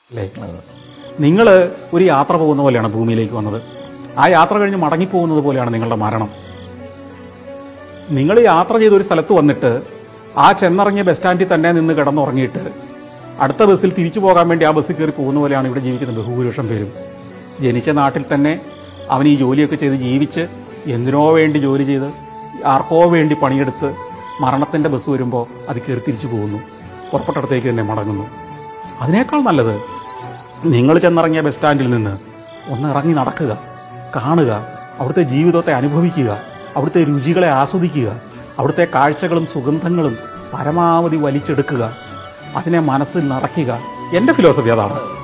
അല്ലേ നിങ്ങൾ ഒരു യാത്ര പോകുന്ന പോലെയാണ് ഭൂമിയിലേക്ക് വന്നത് ആ യാത്ര കഴിഞ്ഞ് മടങ്ങിപ്പോകുന്നത് പോലെയാണ് നിങ്ങളുടെ മരണം നിങ്ങൾ യാത്ര ചെയ്ത ഒരു സ്ഥലത്ത് വന്നിട്ട് ആ ചെന്നിറങ്ങിയ ബസ് സ്റ്റാൻഡിൽ തന്നെ നിന്ന് കിടന്നുറങ്ങിയിട്ട് അടുത്ത ബസ്സിൽ തിരിച്ചു പോകാൻ വേണ്ടി ആ ബസ്സിൽ കയറി പോകുന്ന പോലെയാണ് ഇവിടെ ജീവിക്കുന്ന ബഹുഭൂരിപക്ഷം പേരും ജനിച്ച നാട്ടിൽ തന്നെ അവൻ ഈ ജോലിയൊക്കെ ചെയ്ത് ജീവിച്ച് എന്തിനോ വേണ്ടി ജോലി ചെയ്ത് ആർക്കോ വേണ്ടി പണിയെടുത്ത് മരണത്തിൻ്റെ ബസ് വരുമ്പോൾ അത് കയറി തിരിച്ചു പോകുന്നു പുറപ്പെട്ടടത്തേക്ക് തന്നെ മടങ്ങുന്നു അതിനേക്കാൾ നല്ലത് നിങ്ങൾ ചെന്നിറങ്ങിയ ബസ് സ്റ്റാൻഡിൽ നിന്ന് ഒന്ന് ഇറങ്ങി നടക്കുക കാണുക അവിടുത്തെ ജീവിതത്തെ അനുഭവിക്കുക അവിടുത്തെ രുചികളെ ആസ്വദിക്കുക അവിടുത്തെ കാഴ്ചകളും സുഗന്ധങ്ങളും പരമാവധി വലിച്ചെടുക്കുക അതിനെ മനസ്സിൽ നിറയ്ക്കുക എൻ്റെ ഫിലോസഫി അതാണ്